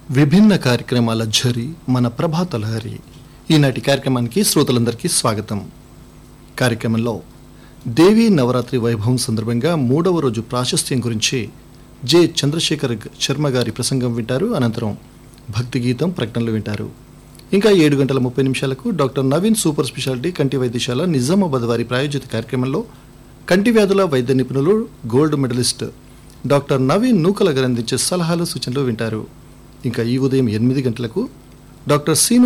విభిన్న కార్యక్రమాల ఝరి మన ప్రభాత లహరి ఈనాటి కార్యక్రమానికి శ్రోతలందరికీ స్వాగతం కార్యక్రమంలో దేవీ నవరాత్రి వైభవం సందర్భంగా మూడవ రోజు ప్రాశస్త్యం గురించి జె చంద్రశేఖర్ గ- శర్మ గారి ప్రసంగం వింటారు అనంతరం భక్తి గీతం ప్రకటనలు వింటారు ఇంకా ఏడు గంటల ముప్పై నిమిషాలకు డాక్టర్ నవీన్ సూపర్ స్పెషాలిటీ కంటి వైద్యశాల నిజామాబాద్ వారి ప్రాయోజిత కార్యక్రమంలో కంటి వ్యాధుల వైద్య నిపుణులు gold medalist doctor Naveen Nookala garu అందించే సలహాలు సూచనలు వింటారు ఇంకా ఈ ఉదయం ఎనిమిది గంటలకు డాక్టర్ సీను